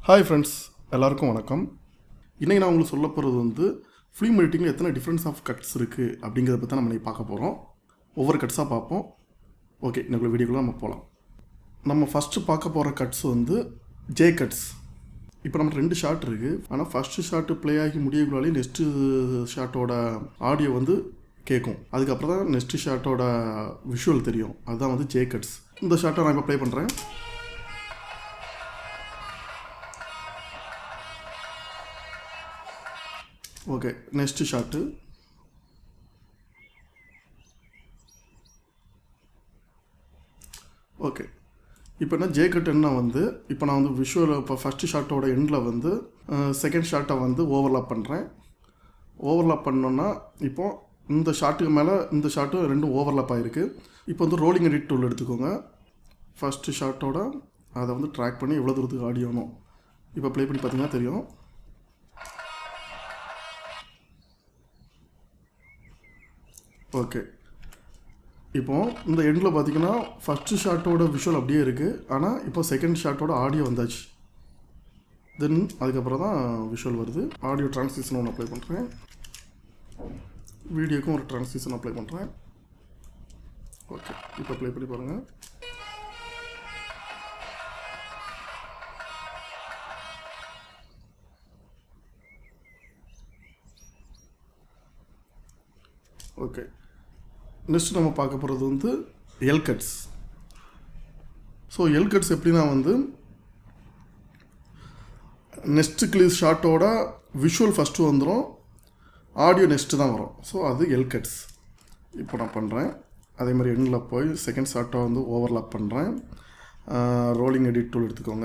Hi friends எல்லாருக்கும் வணக்கம் இன்றைக்கி நான் உங்களுக்கு சொல்ல போகிறது வந்து ஃபிலிம் எடிட்டிங்கில் எத்தனை டிஃப்ரென்ஸ் ஆஃப் கட்ஸ் இருக்குது அப்படிங்கிறத பற்றி நம்ம இன்னைக்கு பார்க்க போகிறோம் ஒவ்வொரு கட்ஸாக பார்ப்போம் ஓகே இன்னைக்குள்ள வீடியோக்குள்ள நம்ம போகலாம் நம்ம ஃபஸ்ட்டு பார்க்க போகிற கட்ஸ் வந்து ஜே கட்ஸ் இப்போ நம்ம ரெண்டு ஷாட் இருக்குது ஆனால் ஃபஸ்ட்டு ஷாட்டு ப்ளே ஆகி முடியக்குள்ளாலே நெக்ஸ்ட்டு ஷாட்டோட ஆடியோ வந்து கேட்கும் அதுக்கப்புறம் தான் நெக்ஸ்ட்டு ஷாட்டோட விஷுவல் தெரியும் அதுதான் வந்து ஜே கட்ஸ் இந்த ஷாட்டை நான் இப்போ ப்ளே பண்ணுறேன் ஓகே நெக்ஸ்ட் ஷாட்டு ஓகே இப்போ என்ன ஜே கட் என்ன வந்து இப்போ நான் வந்து விஷுவல் இப்போ ஃபஸ்ட்டு ஷாட்டோட எண்டில் வந்து செகண்ட் ஷாட்டை வந்து ஓவர்லாப் பண்ணுறேன் ஓவர்லாப் பண்ணோன்னா இப்போ இந்த ஷாட்டுக்கு மேலே இந்த ஷாட்டும் ரெண்டும் ஓவர்லாப் ஆகிருக்கு இப்போ வந்து ரோலிங் எடிட் டூல் எடுத்துக்கோங்க ஃபஸ்ட்டு ஷாட்டோட அதை வந்து ட்ராக் பண்ணி எவ்வளோ தூரத்துக்கு ஆடியோணும் இப்போ ப்ளே பண்ணி பார்த்தீங்கன்னா தெரியும் ஓகே இப்போ இந்த எண்டில் பார்த்தீங்கன்னா ஃபஸ்ட்டு ஷாட்டோட விஷுவல் அப்படியே இருக்குது ஆனால் இப்போ செகண்ட் ஷாட்டோட ஆடியோ வந்தாச்சு தென் அதுக்கப்புறம் தான் விஷுவல் வருது ஆடியோ ட்ரான்ஸ்லேஷன் ஒன்று அப்ளை பண்ணுறேன் வீடியோக்கும் ஒரு ட்ரான்ஸ்லேஷன் அப்ளை பண்ணுறேன் ஓகே இப்போ ப்ளே பண்ணி பாருங்கள் ஓகே நெக்ஸ்ட் நம்ம பார்க்க போகிறது வந்து L cuts so L cuts எப்படின்னா வந்து நெக்ஸ்ட் கிளீஸ் ஷாட்டோட விஷுவல் ஃபஸ்ட்டு வந்துடும் ஆடியோ நெக்ஸ்ட்டு தான் வரும் ஸோ அது எல் கட்ஸ் இப்போ நான் பண்ணுறேன் அதே மாதிரி எண்டில் போய் செகண்ட் ஷாட்டை வந்து ஓவர்லாப் பண்ணுறேன் ரோலிங் எடிட் டூல் எடுத்துக்கோங்க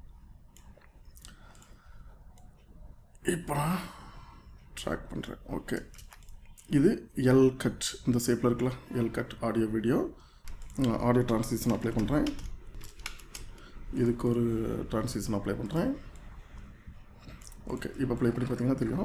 இப்போ நான் ட்ராக் பண்ணுறேன் ஓகே இது எல் கட் இந்த ஷேப்பில் இருக்குல்ல L cut audio video audio translation apply பண்ணுறேன் இதுக்கு ஒரு ட்ரான்ஸ்லேஷன் அப்ளை பண்ணுறேன் ஓகே இப்போ ப்ளே பண்ணி பார்த்தீங்கன்னா தெரியும்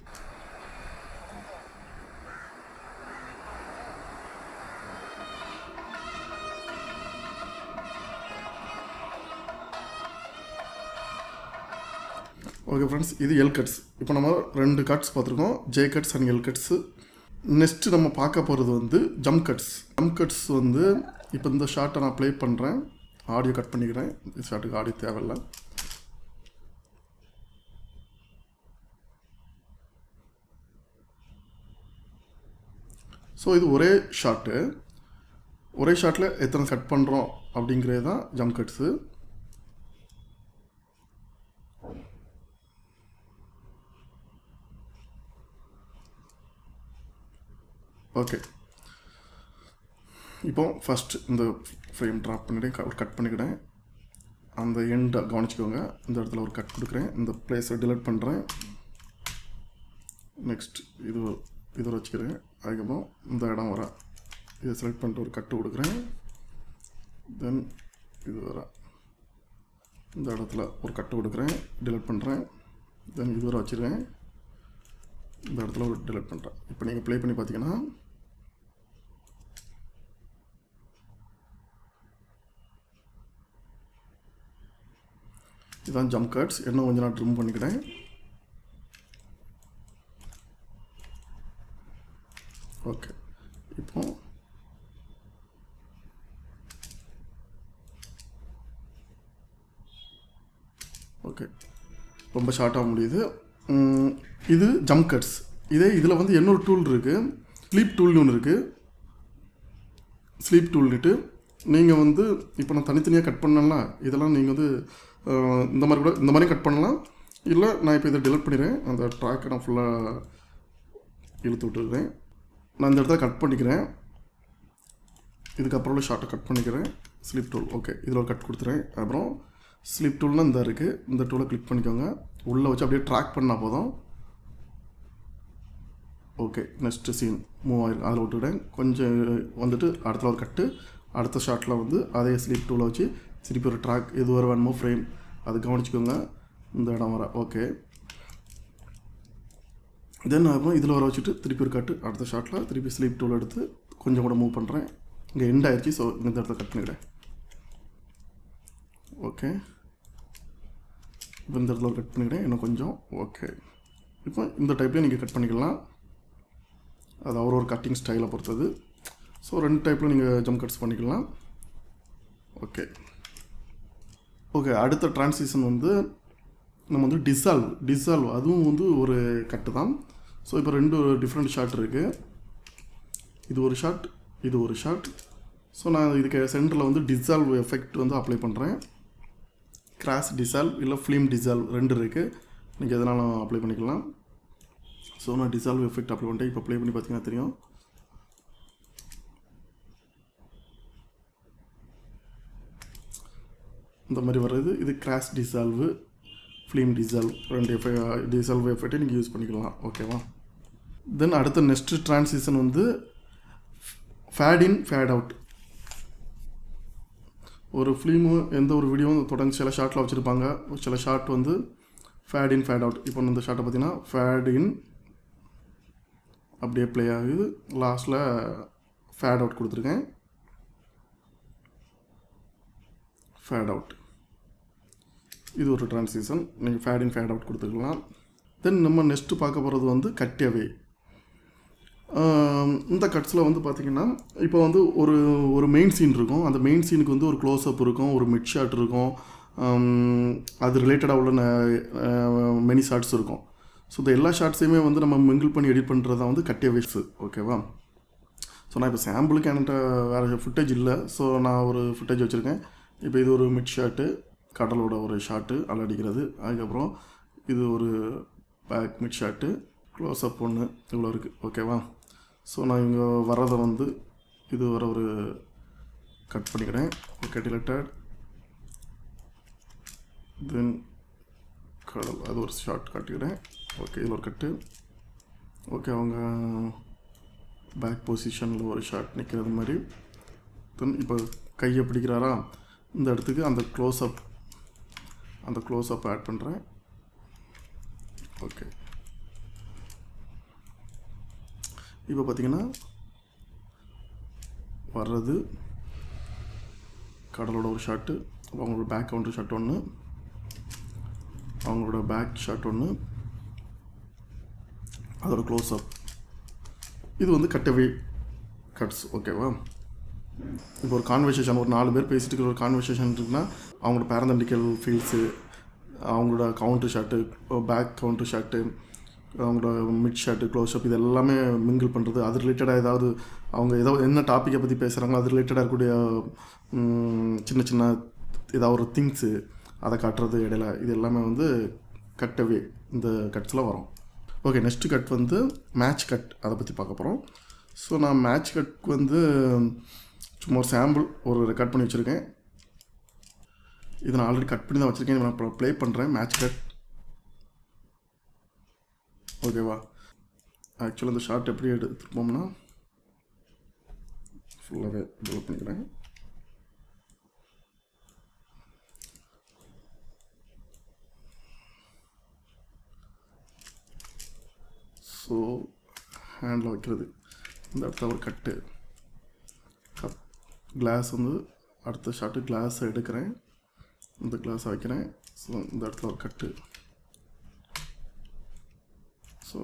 ஓகே ஃப்ரெண்ட்ஸ் இது எல் கட்ஸ் இப்போ நம்ம ரெண்டு கட்ஸ் பார்த்துருக்கோம் J cuts and L cuts next நம்ம பார்க்க போகிறது வந்து ஜம் கட்ஸ் ஜம் கட்ஸ் வந்து இப்போ இந்த ஷார்ட்டை நான் ப்ளே பண்ணுறேன் ஆடியோ கட் பண்ணிக்கிறேன் இந்த ஷார்ட்டுக்கு ஆடியோ தேவையில்லை ஸோ இது ஒரே ஷாட்டு ஒரே ஷாட்டில் எத்தனை கட் பண்ணுறோம் அப்படிங்கிறது தான் ஜம் கட்ஸு ஓகே இப்போ ஃபஸ்ட் இந்த ஃப்ரேம் ட்ராப் பண்ணிவிட்டு ஒரு கட் பண்ணிக்கிறேன் அந்த எண்டை கவனிச்சிக்கோங்க இந்த இடத்துல ஒரு கட் கொடுக்குறேன் இந்த பிளேஸை டிலீட் பண்ணுறேன் நெக்ஸ்ட் இது இது வச்சுக்கிறேன் அதுக்கப்புறம் இந்த இடம் வர இதை செலக்ட் பண்ணிட்டு ஒரு கட்டு கொடுக்குறேன் தென் இது வர இந்த இடத்துல ஒரு கட்டு கொடுக்குறேன் டிலீட் பண்ணுறேன் தென் இது வர வச்சுருக்கேன் இந்த இடத்துல ஒரு டிலீட் பண்ணுறேன் இப்போ நீங்கள் ப்ளே பண்ணி பார்த்தீங்கன்னா இதுதான் ஜம்ப் கட்ஸ் இன்னும் கொஞ்சம் நான் ட்ரிம் பண்ணிக்கிறேன் ஓகே இப்போ ஓகே ரொம்ப ஷார்ட்டாக முடியுது இது ஜம்ப் கட்ஸ் இதே இதில் வந்து இன்னொரு டூல் இருக்குது ஸ்லீப் டூல்னு ஒன்று இருக்குது ஸ்லீப் டூல்னுட்டு நீங்கள் வந்து இப்போ நான் தனித்தனியாக கட் பண்ணலாம் இதெல்லாம் நீங்கள் வந்து இந்த மாதிரி கூட இந்த மாதிரி கட் பண்ணலாம் இல்லை நான் இப்போ இதை டெலிட் பண்ணிடுறேன் அந்த ட்ராக்கை நான் ஃபுல்லாக இழுத்து விட்டுருக்கேன் நான் இந்த இடத்துல கட் பண்ணிக்கிறேன் இதுக்கப்புறம் உள்ள ஷார்ட்டை கட் பண்ணிக்கிறேன் ஸ்லீப் டூல் ஓகே இதில் ஒரு கட் கொடுத்துறேன் அப்புறம் ஸ்லீப் டூல்னால் இந்த இருக்குது இந்த டூலை கிளிக் பண்ணிக்கோங்க உள்ளே வச்சு அப்படியே ட்ராக் பண்ணால் போதும் ஓகே நெக்ஸ்ட்டு சீன் மூவ் ஆயிருக்கு அதில் விட்டுவிட்டேன் கொஞ்சம் வந்துட்டு அடுத்த ஒரு கட்டு அடுத்த ஷாட்டில் வந்து அதே ஸ்லீப் டூலை வச்சு திருப்பி ஒரு ட்ராக் எது வர வேணுமோ ஃப்ரேம் அது கவனிச்சிக்கோங்க இந்த இடம் வர ஓகே தென் அப்புறம் இதில் வர வச்சுட்டு திருப்பி ஒரு கட்டு அடுத்த ஷாட்டில் திருப்பி ஸ்லீப் டூல் எடுத்து கொஞ்சம் கூட மூவ் பண்ணுறேன் இங்கே எண்ட் ஆயிடுச்சு ஸோ இந்த இடத்துல கட் பண்ணிக்கிறேன் ஓகே இப்போ இந்த இடத்துல கட் பண்ணிக்கிறேன் இன்னும் கொஞ்சம் ஓகே இப்போ இந்த டைப்லேயே நீங்கள் கட் பண்ணிக்கலாம் அது அவர் ஒரு கட்டிங் ஸ்டைலை பொறுத்தது ஸோ ரெண்டு டைப்பில் நீங்கள் ஜம்ப் கட்ஸ் பண்ணிக்கலாம் ஓகே ஓகே அடுத்த டிரான்சிஷன் வந்து நம்ம வந்து டிசால்வ் டிசால்வ் அதுவும் வந்து ஒரு கட்டு தான் ஸோ இப்போ ரெண்டு டிஃப்ரெண்ட் ஷாட் இருக்குது இது ஒரு ஷாட் இது ஒரு ஷாட் ஸோ நான் இதுக்கு சென்டரில் வந்து டிசால்வ் எஃபெக்ட் வந்து அப்ளை பண்ணுறேன் கிராஸ் டிசால்வ் இல்லை ஃபிலிம் டிசால்வ் ரெண்டு இருக்குது நீங்கள் எதனாலும் அப்ளை பண்ணிக்கலாம் ஸோ நான் டிசால்வ் எஃபெக்ட் அப்ளை பண்ணிட்டேன் இப்போ ப்ளே பண்ணி பார்த்தீங்கன்னா தெரியும் இந்த மாதிரி வர்றது இது கிராஸ் டிசால்வு ஃபிலிம் டிசால்வ் ரெண்டு எஃபெ டிசால்வ் எஃபெக்ட்டை நீங்கள் யூஸ் பண்ணிக்கலாம் ஓகேவா தென் அடுத்த நெக்ஸ்ட் ட்ரான்சிஷன் வந்து ஃபேட் இன் ஃபேட் அவுட் ஒரு ஃபிலிமு எந்த ஒரு வீடியோவும் தொடர்ந்து சில ஷார்ட்டில் வச்சுருப்பாங்க சில ஷார்ட் வந்து ஃபேட் இன் ஃபேட் அவுட் இப்போ இந்த ஷார்ட்டை பார்த்தீங்கன்னா ஃபேட் இன் அப்படியே ப்ளே ஆகுது லாஸ்ட்டில் ஃபேட் அவுட் கொடுத்துருக்கேன் ஃபேட் அவுட் இது ஒரு ட்ரான்சிஷன் நீங்கள் ஃபேட் இன் ஃபேட் அவுட் கொடுத்துக்கலாம் தென் நம்ம நெக்ஸ்ட்டு பார்க்க போகிறது வந்து கட்டவே இந்த கட்ஸில் வந்து பார்த்திங்கன்னா இப்போ வந்து ஒரு ஒரு மெயின் சீன் இருக்கும் அந்த மெயின் சீனுக்கு வந்து ஒரு க்ளோஸ்அப் இருக்கும் ஒரு மிட் ஷாட் இருக்கும் அது ரிலேட்டடாக உள்ள மெனி ஷார்ட்ஸ் இருக்கும் ஸோ இந்த எல்லா ஷார்ட்ஸையுமே வந்து நம்ம மிங்கிள் பண்ணி எடிட் பண்ணுறது தான் வந்து கட்டேவேஸ் ஓகேவா ஸோ நான் இப்போ சாம்பிளுக்கு என்கிட்ட வேறு ஃபுட்டேஜ் இல்லை ஸோ நான் ஒரு ஃபுட்டேஜ் வச்சுருக்கேன் இப்போ இது ஒரு மிட் ஷாட்டு கடலோட ஒரு ஷாட்டு அடிக்கிறது அதுக்கப்புறம் இது ஒரு பேக் மிட் ஷாட்டு க்ளோஸ்அப் ஒன்று இவ்வளோ இருக்குது ஓகேவா ஸோ நான் இங்கே வர்றதை வந்து இது வர ஒரு கட் பண்ணிக்கிறேன் ஓகே டிலட்டட் தென் கடல் அது ஒரு ஷார்ட் காட்டிக்கிறேன் ஓகே இது ஒரு கட்டு ஓகே அவங்க பேக் பொசிஷனில் ஒரு ஷார்ட் நிற்கிறது மாதிரி தென் இப்போ கையை பிடிக்கிறாரா இந்த இடத்துக்கு அந்த க்ளோஸ்அப் அந்த க்ளோஸ்அப் ஆட் பண்ணுறேன் ஓகே இப்போ பார்த்தீங்கன்னா வர்றது கடலோட ஒரு ஷாட்டு அவங்களோட பேக் கவுண்டர் ஷாட் ஒன்று அவங்களோட பேக் ஷாட் ஒன்று அதோட க்ளோஸ்அப் இது வந்து கட்டவே கட்ஸ் ஓகேவா இப்போ ஒரு கான்வர்சேஷன் ஒரு நாலு பேர் பேசிட்டு இருக்கிற ஒரு கான்வர்சேஷன் இருக்குன்னா அவங்களோட பேரந்தண்டிக்கல் ஃபீல்ஸு அவங்களோட counter shot back counter shot அவங்களோட மிட் ஷாட்டு க்ளோஸ்அப் இது எல்லாமே மிங்கிள் பண்ணுறது அது ரிலேட்டடாக ஏதாவது அவங்க ஏதோ என்ன டாப்பிக்கை பற்றி பேசுகிறாங்களோ அது ரிலேட்டடாக இருக்கக்கூடிய சின்ன சின்ன ஏதாவது ஒரு திங்ஸு அதை காட்டுறது இடையில இது எல்லாமே வந்து கட்டவே இந்த கட்ஸில் வரும் ஓகே நெக்ஸ்ட் கட் வந்து மேட்ச் கட் அதை பற்றி பார்க்க போகிறோம் ஸோ நான் மேட்ச் கட் வந்து சும்மா ஒரு சாம்பிள் ஒரு ரெக்கார்ட் பண்ணி வச்சுருக்கேன் இதை நான் ஆல்ரெடி கட் பண்ணி தான் வச்சுருக்கேன் நான் இப்போ ப்ளே பண்ணுறேன் மேட்ச் கட் ஓகேவா ஆக்சுவலாக இந்த ஷார்ட் எப்படி எடுத்துருப்போம்னா ஃபுல்லாகவே டெவலப் பண்ணிக்கிறேன் ஸோ ஹேண்டில் வைக்கிறது இந்த இடத்துல ஒரு கட்டு கப் கிளாஸ் வந்து அடுத்த ஷாட்டு கிளாஸ் எடுக்கிறேன் இந்த கிளாஸை வைக்கிறேன் ஸோ இந்த இடத்துல ஒரு கட்டு ஸோ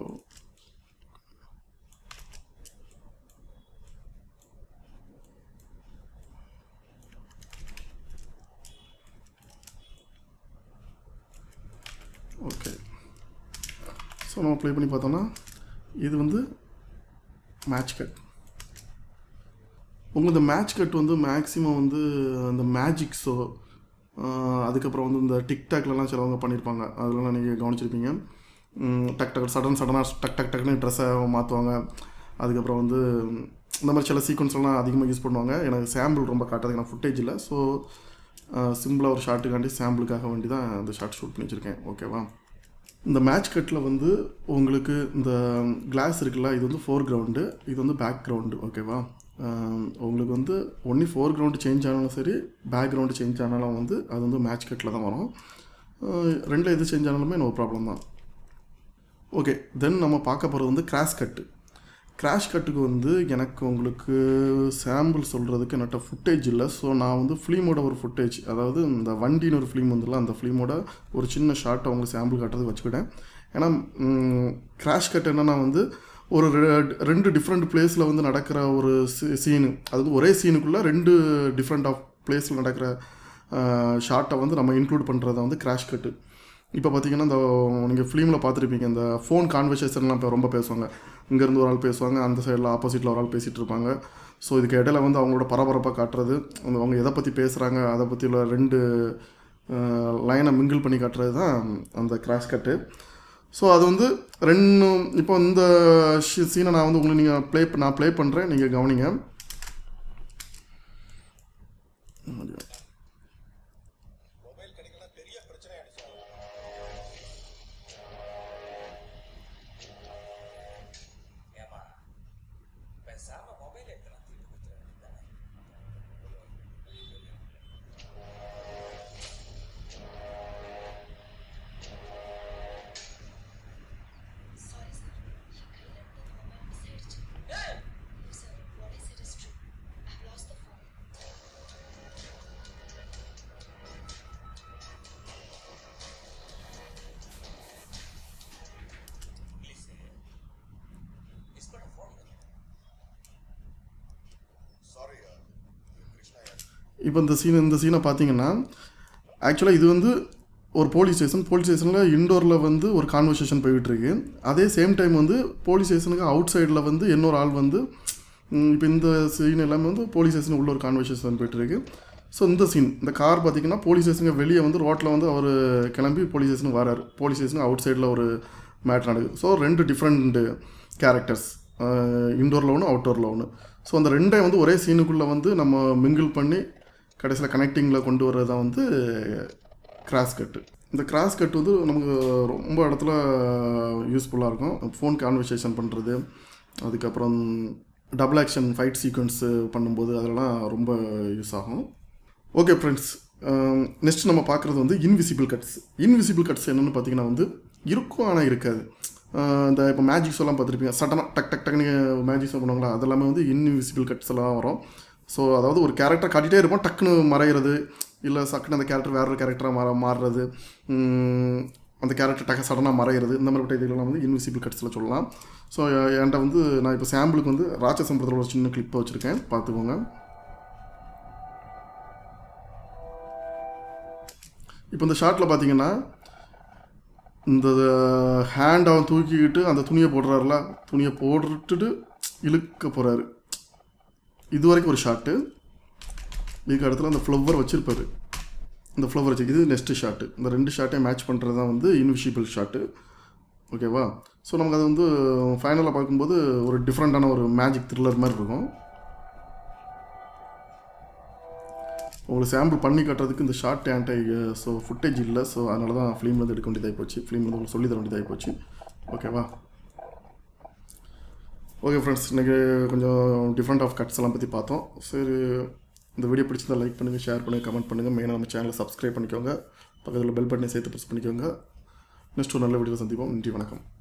ஓகே ஸோ நம்ம ப்ளே பண்ணி பார்த்தோம்னா இது வந்து மேட்ச் கட் உங்களுக்கு இந்த மேட்ச் கட் வந்து மேக்ஸிமம் வந்து அந்த மேஜிக் ஷோ அதுக்கப்புறம் வந்து இந்த டிக்டாக்லலாம் சிலவங்க பண்ணியிருப்பாங்க அதெல்லாம் நீங்கள் கவனிச்சிருப்பீங்க ம், டக் டக் சடன் சடனாக டக் டக் டக்னு ட்ரெஸ்ஸை மாற்றுவாங்க அதுக்கப்புறம் வந்து இந்த மாதிரி சில சீக்வன்ஸ்லாம் அதிகமாக யூஸ் பண்ணுவாங்க எனக்கு சாம்பிள் ரொம்ப காட்டுறதுக்கு நான் ஃபுட்டேஜ் இல்லை ஸோ சிம்பிளாக ஒரு ஷாட்டுக்காண்டி சாம்பிளுக்காக வேண்டி தான் இந்த ஷார்ட் ஷூட் பண்ணி வச்சுருக்கேன் ஓகேவா இந்த மேட்ச் கட்டில் வந்து உங்களுக்கு இந்த கிளாஸ் இருக்குல்ல இது வந்து ஃபோர் கிரவுண்டு இது வந்து பேக் கிரவுண்டு ஓகேவா ஆம், உங்களுக்கு வந்து ஒன்லி ஃபோர் கிரவுண்டு சேஞ்ச் ஆனாலும் சரி பேக் கிரவுண்டு சேஞ்ச் ஆனாலும் வந்து அது வந்து மேட்ச் கட்டில் தான் வரும் ஆஹ், ரெண்டில் எது சேஞ்ச் ஆனாலுமே நோ ப்ராப்ளம் தான் ஓகே தென் நம்ம பார்க்க போகிறது வந்து கிராஸ் கட்டு கிராஷ் கட்டுக்கு வந்து எனக்கு உங்களுக்கு சாம்பிள் சொல்கிறதுக்கு என்கிட்ட ஃபுட்டேஜ் இல்லை ஸோ நான் வந்து ஃபிலிமோட ஒரு ஃபுட்டேஜ் அதாவது இந்த வண்டின்னு ஒரு ஃபிலிம் வந்துல அந்த ஃபிலிமோட ஒரு சின்ன ஷார்ட்டை உங்களுக்கு சாம்பிள் காட்டுறதுக்கு வச்சுக்கிட்டேன் ஏன்னா கிராஷ் கட் என்னன்னா வந்து ஒரு ரெ- ரெண்டு டிஃப்ரெண்ட் பிளேஸில் வந்து நடக்கிற ஒரு சீனு அது ஒரே சீனுக்குள்ளே ரெண்டு டிஃப்ரெண்ட் ஆஃப் பிளேஸில் நடக்கிற ஷார்ட்டை வந்து நம்ம இன்க்ளூட் பண்ணுறத வந்து கிராஷ் கட்டு இப்போ பார்த்தீங்கன்னா இந்த நீங்கள் ஃபிலிமில் பார்த்துருப்பீங்க இந்த ஃபோன் கான்வர்சேஷன்லாம் இப்போ ரொம்ப பேசுவாங்க இங்கேருந்து ஒரு ஆள் பேசுவாங்க அந்த சைடில் ஆப்போசிட்டில் ஒரு ஆள் பேசிகிட்டு இருப்பாங்க ஸோ இதுக்கு இடையில வந்து அவங்களோட பரபரப்பாக காட்டுறது அந்த அவங்க எதை பற்றி பேசுகிறாங்க அதை பற்றி உள்ள ரெண்டு லைனை மிங்கிள் பண்ணி காட்டுறது தான் அந்த கிராஷ் கட்டு ஸோ அது வந்து ரெண்டு இப்போ இந்த சீனை நான் வந்து உங்களுக்கு நீங்கள் ப்ளே நான் ப்ளே பண்ணுறேன் நீங்கள் கவனிங்க மொபைல் கிடைக்கல பெரிய பிரச்சனை ஆயிடுச்சு ஏமா பேசாம மொபைல் எடுத்துலாம் தீட்டு கொடுத்துட வேண்டியதானே Sorry, sir. என் கையில இருந்த அந்த mobile miss ஆயிடுச்சு. No, sir. What I said is true. I've lost the phone. Please miss பண்ண ஃபோன் சாரி கிருஷ்ணா இப்போ இந்த சீன் இந்த சீனை பார்த்தீங்கன்னா ஆக்சுவலாக இது வந்து ஒரு போலீஸ் ஸ்டேஷன் போலீஸ் ஸ்டேஷனில் இன்டோரில் வந்து ஒரு கான்வர்சேஷன் போய்கிட்டு இருக்கு அதே சேம் டைம் வந்து போலீஸ் ஸ்டேஷனுக்கு அவுட் சைடில் வந்து இன்னொரு ஆள் வந்து இப்போ இந்த சீன் எல்லாமே வந்து போலீஸ் ஸ்டேஷன் உள்ள ஒரு கான்வர்சேஷன் போயிட்டு இருக்கு ஸோ இந்த சீன் இந்த கார் பார்த்தீங்கன்னா போலீஸ் ஸ்டேஷனுக்கு வெளியே வந்து ரோட்டில் வந்து அவர் கிளம்பி போலீஸ் ஸ்டேஷனுக்கு வராரு போலீஸ் ஸ்டேஷனுக்கு அவுட் சைடில் ஒரு மேட் நடக்குது ஸோ ரெண்டு டிஃப்ரெண்ட் கேரக்டர்ஸ் இன்டோரில் ஒன்று அவுட்டோரில் ஒன்று ஸோ அந்த ரெண்டையும் வந்து ஒரே சீனுக்குள்ளே வந்து நம்ம மிங்கிள் பண்ணி கடைசியில் கனெக்டிங்கில் கொண்டு வர்றது தான் வந்து கிராஸ் கட்டு இந்த கிராஸ் கட் வந்து நமக்கு ரொம்ப இடத்துல யூஸ்ஃபுல்லாக இருக்கும் ஃபோன் கான்வர்சேஷன் பண்ணுறது அதுக்கப்புறம் டபுள் ஆக்ஷன் ஃபைட் சீக்வன்ஸு பண்ணும்போது அதெல்லாம் ரொம்ப யூஸ் ஆகும் ஓகே ஃப்ரெண்ட்ஸ் நெக்ஸ்ட் நம்ம பார்க்குறது வந்து இன்விசிபிள் கட்ஸ் இன்விசிபிள் கட்ஸ் என்னென்னு பார்த்தீங்கன்னா வந்து இருக்கும் ஆனால் இருக்காது அஹ் இந்த இப்போ மேஜிக்ஸ் எல்லாம் பார்த்துருப்பீங்க சடனாக டக் டக் டக்னு மேஜிக்ஸ் பண்ணுவாங்களா அதெல்லாமே வந்து இன்விசிபிள் கட்ஸ் எல்லாம் வரும் ஸோ அதாவது ஒரு கேரக்டர் காட்டிகிட்டே இருப்போம் டக்குன்னு மறையிறது இல்லை சக்குன்னு அந்த கேரக்டர் வேற ஒரு கேரக்டராக மாற மாறுறது உம், அந்த கேரக்டர் டக்க சடனாக மறையிறது இந்த மாதிரி இதெல்லாம் வந்து இன்விசிபிள் கட்ஸில் சொல்லலாம் ஸோ என்கிட்ட வந்து நான் இப்போ சாம்பிளுக்கு வந்து ராட்சசம்பரத்தில் ஒரு சின்ன கிளிப்பை வச்சுருக்கேன் பார்த்துக்கோங்க இப்போ இந்த ஷார்ட்டில் பார்த்தீங்கன்னா இந்த ஹேண்ட் அவன் தூக்கிக்கிட்டு அந்த துணியை போடுறாருல துணியை போட்டுட்டு இழுக்க போகிறாரு இது வரைக்கும் ஒரு ஷாட்டு இதுக்கு இடத்துல அந்த ஃப்ளவர் வச்சுருப்பாரு இந்த ஃப்ளவர் வச்சு இது நெக்ஸ்ட்டு ஷாட்டு இந்த ரெண்டு ஷாட்டையும் மேட்ச் பண்ணுறது தான் வந்து இன்விசிபிள் ஷாட்டு ஓகேவா ஸோ நமக்கு அது வந்து ஃபைனலாக பார்க்கும்போது ஒரு டிஃப்ரெண்ட்டான ஒரு மேஜிக் த்ரில்லர் மாதிரி இருக்கும் உங்களுக்கு சாம்பிள் பண்ணி காட்டுறதுக்கு இந்த ஷார்ட் ஆன்டை ஸோ ஃபுட்டேஜ் இல்லை ஸோ அதனால தான் ஃபிலிம்லேருந்து எடுக்க வேண்டியதாகி போச்சு ஃபிலிம்லேருந்து உங்களுக்கு சொல்லி தர வேண்டியதாகி போச்சு ஓகேவா ஓகே ஃப்ரெண்ட்ஸ் இன்றைக்கி கொஞ்சம் டிஃப்ரெண்ட் ஆஃப் கட்ஸ் எல்லாம் பற்றி பார்த்தோம் சரி இந்த வீடியோ பிடிச்சிருந்தா லைக் பண்ணுங்கள் ஷேர் பண்ணுங்கள் கமெண்ட் பண்ணுங்கள் மெயினாக நம்ம சேனலை சப்ஸ்கிரைப் பண்ணிக்கோங்க பக்கத்தில் பெல் பட்டனை சேர்த்து ப்ரெஸ் பண்ணிக்கோங்க நெக்ஸ்ட் ஒரு நல்ல வீடியோ சந்திப்போம் நன்றி வணக்கம்